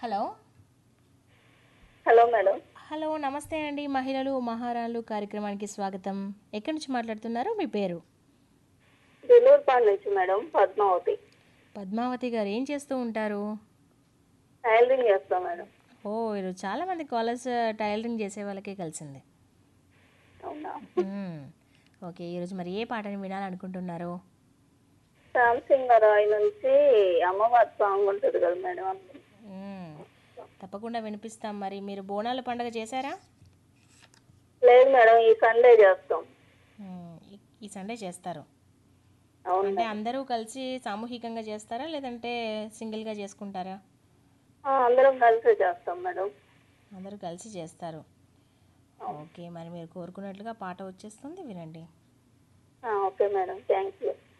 Hello hello madam hello నమస్తే అండి మహిళలు మహారాణులు కార్యక్రమానికి స్వాగతం ఎక్కడి నుంచి మాట్లాడుతున్నారు మీ పేరు జులూర్పాడ్ నుంచి మేడం పద్మావతి పద్మావతి గారు ఏం చేస్తూ ఉంటారు టైలరింగ్ చేస్తాం మేడం ఓ ఈరోజు చాలా మంది కాలర్స్ టైలరింగ్ చేసే వాళ్ళకే కలిసింది అవునా మ్మ్. ఓకే ఈరోజు మరి ఏ పాటని వినాలనుకుంటున్నారు శాంసింగ్ రాయ్ నుంచి అమ్మవారి సాంగ్ ఉంటుంది కదా మేడం అందులో. మ్మ్. తప్పకుండా వినిపిస్తాం మరి మీరు బోనాల పండుగ చేశారా లేదు మేడం ఈ సండే చేస్తాం మ్మ్. ఈ- ఈ సండే చేస్తారు అవును అంటే అందరూ కలిసి సామూహికంగా చేస్తారా లేదంటే సింగిల్గా చేసుకుంటారా ఆ, అందరం కలిసి చేస్తాం మేడం అందరూ కలిసి చేస్తారు ఓకే మరి మీరు కోరుకున్నట్లుగా పాట వచ్చేస్తుంది వినండి ఆ, ఓకే మేడం థ్యాంక్ యూ